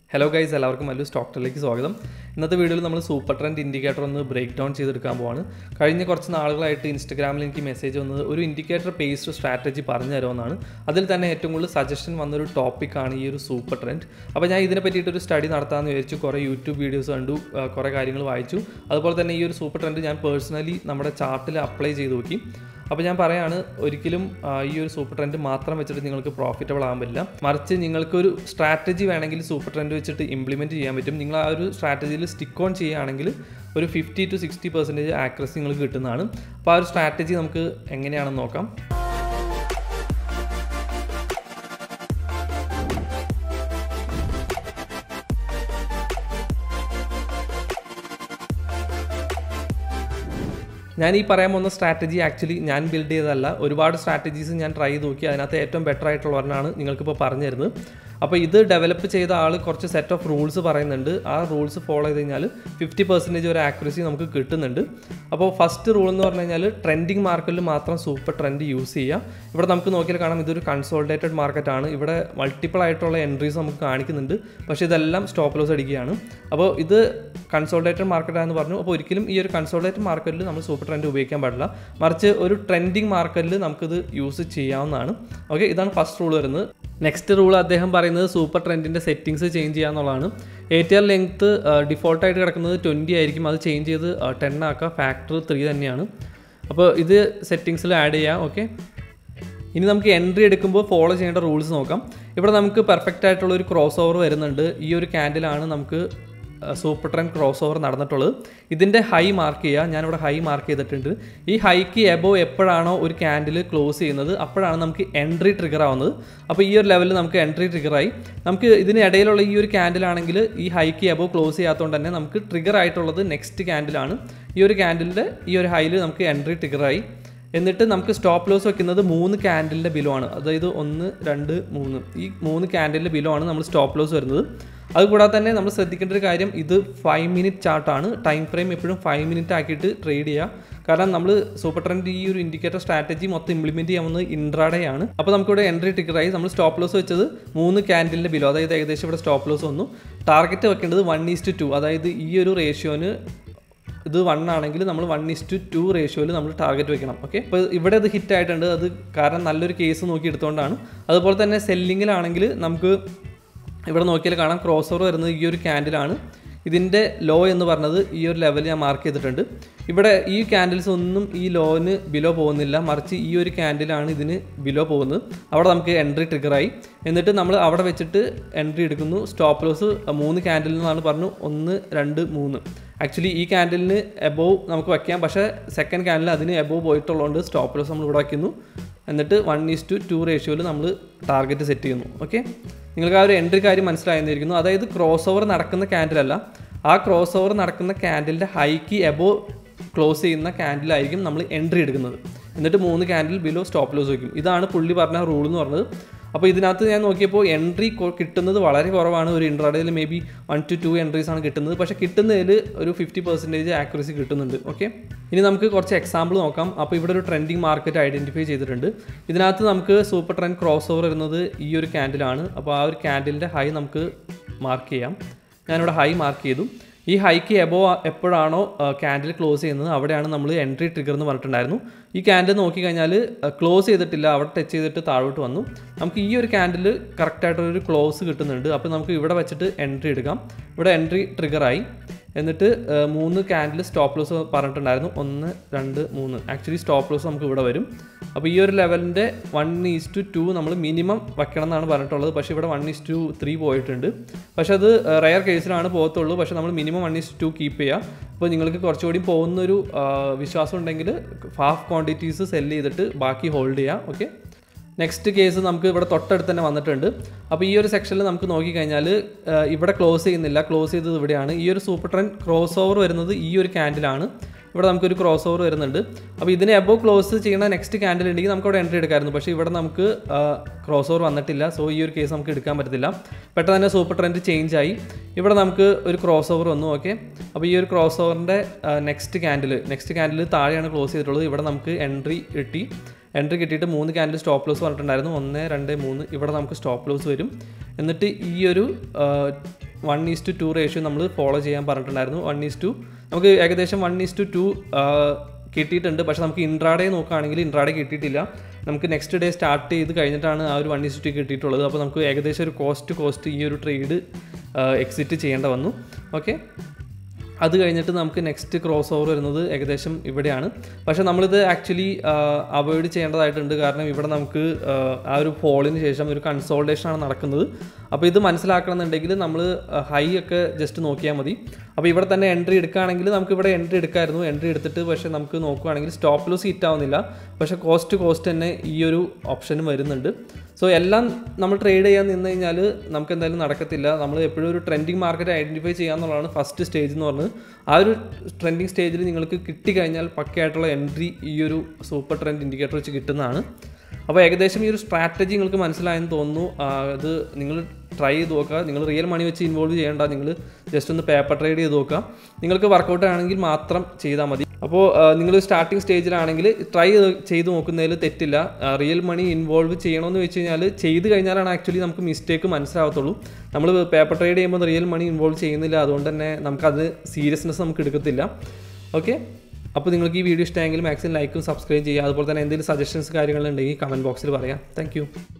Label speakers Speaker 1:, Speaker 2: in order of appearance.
Speaker 1: hello guys എല്ലാവർക്കും വലിയ stock ട്രെൻഡിലേക്ക് സ്വാഗതം ഇന്നത്തെ വീഡിയോയിൽ നമ്മൾ സൂപ്പർ ട്രെൻഡ് ഇൻഡിക്കേറ്റർ ഒന്ന് ബ്രേക്ക് ഡൗൺ ചെയ്തെടുക്കാൻ പോവാണ് കഴിഞ്ഞ കുറച്ച് നാളുകളായിട്ട് ഇൻസ്റ്റഗ്രാമിൽ എനിക്ക് മെസ്സേജ് വന്നത് ഒരു ഇൻഡിക്കേറ്റർ ബേസ്ഡ് സ്ട്രാറ്റജി പറഞ്ഞു തരുമെന്നാണ് അതിൽ തന്നെ ഏറ്റവും കൂടുതൽ സജഷൻ വന്നൊരു ടോപ്പിക്കാണ് ഈ ഒരു സൂപ്പർ ട്രെൻഡ് അപ്പോൾ ഞാൻ ഇതിനെ പറ്റിയിട്ടൊരു സ്റ്റഡി നടത്താമെന്ന് വിചാരിച്ചു കുറേ യൂട്യൂബ് വീഡിയോസ് കണ്ടു ആ, കുറേ കാര്യങ്ങൾ വായിച്ചു അതുപോലെ തന്നെ ഈ ഒരു സൂപ്പർ ട്രെൻഡ് ഞാൻ പേഴ്സണലി നമ്മുടെ ചാർട്ടിൽ അപ്ലൈ ചെയ്ത് നോക്കി അപ്പോൾ ഞാൻ പറയാണ് ഒരിക്കലും ആ, ഈ ഒരു സൂപ്പർ ട്രെൻഡ് മാത്രം വെച്ചിട്ട് നിങ്ങൾക്ക് പ്രോഫിറ്റബിൾ ആകാൻ പറ്റില്ല മറിച്ച് നിങ്ങൾക്കൊരു സ്ട്രാറ്റജി വേണമെങ്കിൽ സൂപ്പർ ട്രെൻഡ് വെച്ചിട്ട് ഇംപ്ലിമെൻറ്റ് ചെയ്യാൻ പറ്റും നിങ്ങൾ ആ ഒരു സ്ട്രാറ്റജിയിൽ സ്റ്റിക്ക് ഓൺ ചെയ്യുകയാണെങ്കിൽ ഒരു fifty to sixty percentage accuracy നിങ്ങൾക്ക് കിട്ടുന്നതാണ് അപ്പോൾ ആ ഒരു സ്ട്രാറ്റജി നമുക്ക് എങ്ങനെയാണെന്ന് നോക്കാം ഞാൻ ഈ പറയാൻ പോകുന്ന സ്ട്രാറ്റജി ആക്ച്വലി ഞാൻ ബിൽഡ് ചെയ്തതല്ല ഒരുപാട് സ്ട്രാറ്റജീസ് ഞാൻ ട്രൈ ചെയ്ത് നോക്കി അതിനകത്ത് ഏറ്റവും ബെറ്റർ ആയിട്ടുള്ള ഒരെണ്ണമാണ് നിങ്ങൾക്കിപ്പോൾ പറഞ്ഞു തരുന്നത് അപ്പോൾ ഇത് ഡെവലപ്പ് ചെയ്ത ആൾ കുറച്ച് സെറ്റ് ഓഫ് റൂൾസ് പറയുന്നുണ്ട് ആ റൂൾസ് ഫോളോ ചെയ്ത് കഴിഞ്ഞാൽ ഫിഫ്റ്റി പെർസെൻറ്റേജ് ഒരു ആക്യുറസി നമുക്ക് കിട്ടുന്നുണ്ട് അപ്പോൾ ഫസ്റ്റ് റൂൾ എന്ന് പറഞ്ഞു കഴിഞ്ഞാൽ ട്രെൻഡിങ് മാർക്കറ്റിൽ മാത്രം സൂപ്പർ ട്രെൻഡ് യൂസ് ചെയ്യുക ഇവിടെ നമുക്ക് നോക്കിയാൽ കാണാം ഇതൊരു കൺസോൾട്ടേറ്റഡ് മാർക്കറ്റാണ് ഇവിടെ മൾട്ടിപ്പിൾ ആയിട്ടുള്ള എൻട്രീസ് നമുക്ക് കാണിക്കുന്നുണ്ട് പക്ഷേ ഇതെല്ലാം സ്റ്റോപ്പ് ലോസ് അടിക്കുകയാണ് അപ്പോൾ ഇത് കൺസോൾട്ടേറ്റഡ് മാർക്കറ്റാണെന്ന് പറഞ്ഞു അപ്പോൾ ഒരിക്കലും ഈ ഒരു കൺസോൾട്ടേറ്റഡ് മാർക്കറ്റിൽ നമ്മൾ സൂപ്പർ ട്രെൻഡ് ഉപയോഗിക്കാൻ പാടില്ല മറിച്ച് ഒരു ട്രെൻഡിങ് മാർക്കറ്റിൽ നമുക്കിത് യൂസ് ചെയ്യാവുന്നതാണ് ഓക്കെ ഇതാണ് ഫസ്റ്റ് റൂൾ വരുന്നത് നെക്സ്റ്റ് റൂൾ അദ്ദേഹം പറയുന്നത് സൂപ്പർ ട്രെൻഡിൻ്റെ സെറ്റിങ്സ് ചേഞ്ച് ചെയ്യുക എന്നുള്ളതാണ് എ ടി ആർ ലെങ്ത്ത് ഡിഫോൾട്ടായിട്ട് കിടക്കുന്നത് ട്വൻറ്റി ആയിരിക്കും അത് ചേഞ്ച് ചെയ്ത് ടെൻ ആക്കുക ഫാക്ടർ ത്രീ തന്നെയാണ് അപ്പോൾ ഇത് സെറ്റിങ്സിൽ ആഡ് ചെയ്യാം ഓക്കെ ഇനി നമുക്ക് എൻട്രി എടുക്കുമ്പോൾ ഫോളോ ചെയ്യേണ്ട റൂൾസ് നോക്കാം ഇവിടെ നമുക്ക് പെർഫെക്റ്റ് ആയിട്ടുള്ള ഒരു ക്രോസ് ഓവർ വരുന്നുണ്ട് ഈ ഒരു ക്യാൻഡിലാണ് നമുക്ക് സൂപ്പർ ട്രെൻഡ് ക്രോസ് ഓവർ നടന്നിട്ടുള്ളത് ഇതിൻ്റെ ഹൈ മാർക്ക് ചെയ്യുക ഞാനിവിടെ ഹൈ മാർക്ക് ചെയ്തിട്ടുണ്ട് ഈ ഹൈക്ക് എബോ എപ്പോഴാണോ ഒരു ക്യാൻഡിൽ ക്ലോസ് ചെയ്യുന്നത് അപ്പോഴാണ് നമുക്ക് എൻട്രി ട്രിഗർ ആവുന്നത് അപ്പോൾ ഈ ഒരു ലെവലിൽ നമുക്ക് എൻട്രി ട്രിഗറായി നമുക്ക് ഇതിന് ഇടയിലുള്ള ഈ ഒരു ക്യാൻഡിലാണെങ്കിൽ ഈ ഹൈക്ക് എബോ ക്ലോസ് ചെയ്യാത്തതുകൊണ്ട് തന്നെ നമുക്ക് ട്രിഗർ ആയിട്ടുള്ളത് നെക്സ്റ്റ് ക്യാൻഡിലാണ് ഈ ഒരു ക്യാൻഡിലിൻ്റെ ഈ ഒരു ഹൈയിൽ നമുക്ക് എൻട്രി ട്രിഗറായി എന്നിട്ട് നമുക്ക് സ്റ്റോപ്പ് ലോസ് വെക്കുന്നത് മൂന്ന് ക്യാൻഡിലിൻ്റെ ബിലോ ആണ് അതായത് ഒന്ന് രണ്ട് മൂന്ന് ഈ മൂന്ന് ക്യാൻഡിലിൻ്റെ ബിലോ ആണ് നമ്മൾ സ്റ്റോപ്പ് ലോസ് വരുന്നത് അതുകൂടാതെ തന്നെ നമ്മൾ ശ്രദ്ധിക്കേണ്ട ഒരു കാര്യം ഇത് ഫൈവ് മിനിറ്റ് ചാർട്ടാണ് ടൈം ഫ്രെയിം എപ്പോഴും ഫൈവ് മിനിറ്റ് ആക്കിയിട്ട് ട്രേഡ് ചെയ്യുക കാരണം നമ്മൾ സൂപ്പർ ട്രെൻഡ് ഈ ഒരു ഇൻഡിക്കേറ്റർ സ്ട്രാറ്റജി മൊത്തം ഇംപ്ലിമെൻറ്റ് ചെയ്യാവുന്നത് ഇൻട്രാഡേ ആണ് അപ്പോൾ നമുക്കിവിടെ എൻട്രി ടിക്കറായി നമ്മൾ സ്റ്റോപ്പ് ലോസ് വെച്ചത് മൂന്ന് ക്യാൻഡിലിൻ്റെ ബിലോ അതായത് ഏകദേശം ഇവിടെ സ്റ്റോപ്പ് ലോസ് വന്നു ടാർഗറ്റ് വെക്കേണ്ടത് വൺ ഈസ്റ്റ് ടു അതായത് ഈ ഒരു റേഷ്യോന് ഇത് വൺ ആണെങ്കിൽ നമ്മൾ വൺ ഇസ് ടു ടു റേഷ്യോയിൽ നമ്മൾ ടാർഗറ്റ് വെക്കണം ഓക്കെ അപ്പോൾ ഇവിടെ ഇത് ഹിറ്റ് ആയിട്ടുണ്ട് അത് കാരണം നല്ലൊരു കേസ് നോക്കി എടുത്തുകൊണ്ടാണ് അതുപോലെ തന്നെ സെല്ലിങ്ങിലാണെങ്കിൽ നമുക്ക് ഇവിടെ നോക്കിയാൽ കാണാം ക്രോസ് ഓവർ വരുന്നത് ഈ ഒരു ക്യാൻഡിലാണ് ഇതിൻ്റെ ലോ എന്ന് പറഞ്ഞത് ഈ ഒരു ലെവൽ ഞാൻ മാർക്ക് ചെയ്തിട്ടുണ്ട് ഇവിടെ ഈ ക്യാൻഡിൽസ് ഒന്നും ഈ ലോന് ബിലോ പോകുന്നില്ല മറിച്ച് ഈ ഒരു ക്യാൻഡിലാണ് ഇതിന് ബിലോ പോകുന്നത് അവിടെ നമുക്ക് എൻട്രി ട്രിഗറായി എന്നിട്ട് നമ്മൾ അവിടെ വെച്ചിട്ട് എൻട്രി എടുക്കുന്നു സ്റ്റോപ്പ് ലോസ് മൂന്ന് ക്യാൻഡിൽ നിന്നാണ് പറഞ്ഞു ഒന്ന് രണ്ട് മൂന്ന് ആക്ച്വലി ഈ ക്യാൻഡിലിന് എബോവ് നമുക്ക് വയ്ക്കാം പക്ഷേ സെക്കൻഡ് ക്യാൻഡിൽ അതിന് എബോവ് പോയിട്ടുള്ളതുകൊണ്ട് സ്റ്റോപ്പ് ലോസ് നമ്മൾ ഇവിടെ വയ്ക്കുന്നു എന്നിട്ട് വൺ ഈസ് ടു ടു റേഷ്യോയിൽ നമ്മൾ ടാർഗറ്റ് സെറ്റ് ചെയ്യുന്നു ഓക്കെ നിങ്ങൾക്ക് ആ ഒരു എൻട്രി കാര്യം മനസ്സിലായെന്നിരിക്കുന്നു അതായത് ക്രോസ് ഓവർ നടക്കുന്ന ക്യാൻഡിലല്ല ആ ക്രോസ് ഓവർ നടക്കുന്ന ക്യാൻഡിലിൻ്റെ ഹൈക്ക് എബോ ക്ലോസ് ചെയ്യുന്ന ക്യാൻഡിലായിരിക്കും നമ്മൾ എൻട്രി എടുക്കുന്നത് എന്നിട്ട് മൂന്ന് ക്യാൻഡിൽ ബിലോ സ്റ്റോപ്പ് ലോസ് വയ്ക്കും ഇതാണ് പുള്ളി പറഞ്ഞ റൂൾ എന്ന് പറഞ്ഞത് അപ്പോൾ ഇതിനകത്ത് ഞാൻ നോക്കിയപ്പോൾ എൻട്രി കിട്ടുന്നത് വളരെ കുറവാണ് ഒരു ഇൻട്രാഡേയിൽ maybe one to two entries ആണ് കിട്ടുന്നത് പക്ഷേ കിട്ടുന്നതിൽ ഒരു ഫിഫ്റ്റി പെർസെൻറ്റേജ് ആക്യുറസി കിട്ടുന്നുണ്ട് ഓക്കെ ഇനി നമുക്ക് കുറച്ച് എക്സാമ്പിൾ നോക്കാം അപ്പോൾ ഇവിടെ ഒരു ട്രെൻഡിങ് മാർക്കറ്റ് ഐഡൻറ്റിഫൈ ചെയ്തിട്ടുണ്ട് ഇതിനകത്ത് നമുക്ക് സൂപ്പർ ട്രെൻഡ് ക്രോസ് ഓവർ വരുന്നത് ഈ ഒരു ക്യാൻഡിലാണ് അപ്പോൾ ആ ഒരു ക്യാൻഡിലിൻ്റെ ഹൈ നമുക്ക് മാർക്ക് ചെയ്യാം ഞാനിവിടെ ഹൈ മാർക്ക് ചെയ്തു ഈ ഹൈക്ക് എബോ എപ്പോഴാണോ ക്യാൻഡിൽ ക്ലോസ് ചെയ്യുന്നത് അവിടെയാണ് നമ്മൾ എൻട്രി ട്രിഗർ എന്ന് പറഞ്ഞിട്ടുണ്ടായിരുന്നു ഈ ക്യാൻഡിൽ നോക്കിക്കഴിഞ്ഞാൽ ക്ലോസ് ചെയ്തിട്ടില്ല അവിടെ ടച്ച് ചെയ്തിട്ട് താഴോട്ട് വന്നു നമുക്ക് ഈ ഒരു ക്യാൻഡിൽ കറക്റ്റായിട്ടൊരു ക്ലോസ് കിട്ടുന്നുണ്ട് അപ്പോൾ നമുക്ക് ഇവിടെ വെച്ചിട്ട് എൻട്രി എടുക്കാം ഇവിടെ എൻട്രി ട്രിഗറായി എന്നിട്ട് ആ, മൂന്ന് ക്യാൻഡിൽ സ്റ്റോപ്പ് ലോസ് പറഞ്ഞിട്ടുണ്ടായിരുന്നു ഒന്ന് രണ്ട് മൂന്ന് ആക്ച്വലി സ്റ്റോപ്പ് ലോസ് നമുക്ക് ഇവിടെ വരും അപ്പോൾ ഈ ഒരു ലെവലിൻ്റെ വൺ ഈസ് ടു ടു നമ്മൾ മിനിമം വെക്കണം എന്നാണ് പറഞ്ഞിട്ടുള്ളത് പക്ഷേ ഇവിടെ വൺ ഈസ് ടു ത്രീ പോയിട്ടുണ്ട് പക്ഷേ അത് റയർ കേസിലാണ് പോകത്തുള്ളൂ പക്ഷേ നമ്മൾ minimum one is to keep ചെയ്യുക അപ്പോൾ നിങ്ങൾക്ക് കുറച്ചുകൂടി പോകുന്നൊരു ആ, വിശ്വാസം ഉണ്ടെങ്കിൽ ഹാഫ് ക്വാണ്ടിറ്റീസ് സെല് ചെയ്തിട്ട് ബാക്കി ഹോൾഡ് ചെയ്യുക ഓക്കെ നെക്സ്റ്റ് കേസ് നമുക്ക് ഇവിടെ തൊട്ടടുത്ത് തന്നെ വന്നിട്ടുണ്ട് അപ്പോൾ ഈ ഒരു സെക്ഷനിൽ നമുക്ക് നോക്കിക്കഴിഞ്ഞാൽ ആ, ഇവിടെ ക്ലോസ് ചെയ്യുന്നില്ല ക്ലോസ് ചെയ്തത് ഇവിടെയാണ് ഈ ഒരു സൂപ്പർ ട്രെൻഡ് ക്രോസ് ഓവർ വരുന്നത് ഈ ഒരു ക്യാൻഡിലാണ് ഇവിടെ നമുക്കൊരു ക്രോസ് ഓവർ വരുന്നുണ്ട് അപ്പോൾ ഇതിന് എബോ ക്ലോസ് ചെയ്യുന്ന നെക്സ്റ്റ് ക്യാൻഡിൽ ഉണ്ടെങ്കിൽ നമുക്ക് അവിടെ എൻട്രി എടുക്കാമായിരുന്നു പക്ഷേ ഇവിടെ നമുക്ക് ക്രോസ് ഓവർ വന്നിട്ടില്ല സോ ഈ ഒരു കേസ് നമുക്ക് എടുക്കാൻ പറ്റത്തില്ല പെട്ടെന്ന് തന്നെ സൂപ്പർ ട്രെൻഡ് ചേഞ്ച് ആയി ഇവിടെ നമുക്ക് ഒരു ക്രോസ് ഓവർ വന്നു ഓക്കെ അപ്പോൾ ഈ ഒരു ക്രോസ് ഓവറിൻ്റെ നെക്സ്റ്റ് ക്യാൻഡിൽ നെക്സ്റ്റ് ക്യാൻഡിൽ താഴെയാണ് ക്ലോസ് ചെയ്തിട്ടുള്ളത് ഇവിടെ നമുക്ക് എൻട്രി കിട്ടി എൻട്രി കിട്ടിയിട്ട് മൂന്ന് ക്യാൻഡിൽ സ്റ്റോപ്പ് ലോസ് പറഞ്ഞിട്ടുണ്ടായിരുന്നു ഒന്ന് രണ്ട് മൂന്ന് ഇവിടെ നമുക്ക് സ്റ്റോപ്പ് ലോസ് വരും എന്നിട്ട് ഈ ഒരു one is to two ratio നമ്മൾ ഫോളോ ചെയ്യാൻ പറഞ്ഞിട്ടുണ്ടായിരുന്നു വൺ ഈസ് ടു നമുക്ക് ഏകദേശം വൺ ഈസ് ടു ടു കിട്ടിയിട്ടുണ്ട് പക്ഷേ നമുക്ക് ഇൻട്രാഡേ നോക്കുകയാണെങ്കിൽ ഇൻട്രാഡേ കിട്ടിയിട്ടില്ല നമുക്ക് നെക്സ്റ്റ് ഡേ സ്റ്റാർട്ട് ചെയ്ത് കഴിഞ്ഞിട്ടാണ് ആ ഒരു വൺ ഈസ് ടു കിട്ടിയിട്ടുള്ളത് അപ്പോൾ നമുക്ക് ഏകദേശം ഒരു കോസ്റ്റ് കോസ്റ്റ് ഈ ഒരു ട്രേഡ് എക്സിറ്റ് ചെയ്യേണ്ട വന്നു ഓക്കെ അത് കഴിഞ്ഞിട്ട് നമുക്ക് നെക്സ്റ്റ് ക്രോസ് ഓവർ വരുന്നത് ഏകദേശം ഇവിടെയാണ് പക്ഷേ നമ്മളിത് ആക്ച്വലി അവോയ്ഡ് ചെയ്യേണ്ടതായിട്ടുണ്ട് കാരണം ഇവിടെ നമുക്ക് ആ, ആ ഒരു ഫോളിന് ശേഷം ഒരു കൺസോൾട്ടേഷൻ ആണ് നടക്കുന്നത് അപ്പോൾ ഇത് മനസ്സിലാക്കണമെന്നുണ്ടെങ്കിൽ നമ്മൾ ഹൈ ഒക്കെ ജസ്റ്റ് നോക്കിയാൽ മതി അപ്പോൾ ഇവിടെ തന്നെ എൻട്രി എടുക്കുകയാണെങ്കിൽ നമുക്ക് ഇവിടെ എൻട്രി എടുക്കായിരുന്നു എൻട്രി എടുത്തിട്ട് പക്ഷേ നമുക്ക് നോക്കുകയാണെങ്കിൽ സ്റ്റോപ്പ് ലോസ് ഹിറ്റ് ആവുന്നില്ല പക്ഷേ കോസ്റ്റ് കോസ്റ്റ് തന്നെ ഈ ഒരു ഓപ്ഷനും വരുന്നുണ്ട് സോ എല്ലാം നമ്മൾ ട്രേഡ് ചെയ്യാൻ നിന്ന് കഴിഞ്ഞാൽ നമുക്ക് എന്തായാലും നടക്കത്തില്ല നമ്മൾ എപ്പോഴും ഒരു ട്രെൻഡിങ് മാർക്കറ്റ് ഐഡൻറ്റിഫൈ ചെയ്യാന്നുള്ളതാണ് ഫസ്റ്റ് സ്റ്റേജ് എന്ന് പറഞ്ഞത് ആ ഒരു ട്രെൻഡിങ് സ്റ്റേജിൽ നിങ്ങൾക്ക് കിട്ടിക്കഴിഞ്ഞാൽ പക്കയായിട്ടുള്ള എൻട്രി ഈ ഒരു സൂപ്പർ ട്രെൻഡ് ഇൻഡിക്കേറ്റർ വെച്ച് കിട്ടുന്നതാണ് അപ്പോൾ ഏകദേശം ഈ ഒരു സ്ട്രാറ്റജി നിങ്ങൾക്ക് മനസ്സിലായെന്ന് തോന്നുന്നു ആ, അത് നിങ്ങൾ ട്രൈ ചെയ്ത് നോക്കുക നിങ്ങൾ റിയൽ മണി വെച്ച് ഇൻവോൾവ് ചെയ്യേണ്ട നിങ്ങൾ ജസ്റ്റ് ഒന്ന് പേപ്പർ ട്രേഡ് ചെയ്ത് നോക്കുക നിങ്ങൾക്ക് വർക്കൗട്ട് ആണെങ്കിൽ മാത്രം ചെയ്താൽ മതി അപ്പോൾ നിങ്ങൾ സ്റ്റാർട്ടിങ് സ്റ്റേജിലാണെങ്കിൽ ട്രൈ ചെയ്ത് നോക്കുന്നതിൽ തെറ്റില്ല റിയൽ മണി ഇൻവോൾവ് ചെയ്യണമെന്ന് വെച്ച് കഴിഞ്ഞാൽ ചെയ്ത് കഴിഞ്ഞാലാണ് ആക്ച്വലി നമുക്ക് മിസ്റ്റേക്ക് മനസ്സിലാവത്തുള്ളൂ നമ്മൾ പേപ്പർ ട്രേഡ് ചെയ്യുമ്പോൾ റിയൽ മണി ഇൻവോൾവ് ചെയ്യുന്നില്ല അതുകൊണ്ട് തന്നെ നമുക്കത് സീരിയസ്നെസ് നമുക്ക് എടുക്കത്തില്ല ഓക്കെ അപ്പോൾ നിങ്ങൾക്ക് ഈ വീഡിയോ ഇഷ്ടമെങ്കിൽ മാക്സിമം ലൈക്കും സബ്സ്ക്രൈബ് ചെയ്യുക അതുപോലെ തന്നെ എന്തെങ്കിലും സജഷൻസ് കാര്യങ്ങളുണ്ടെങ്കിൽ കമൻറ്റ് ബോക്സിൽ പറയാം താങ്ക്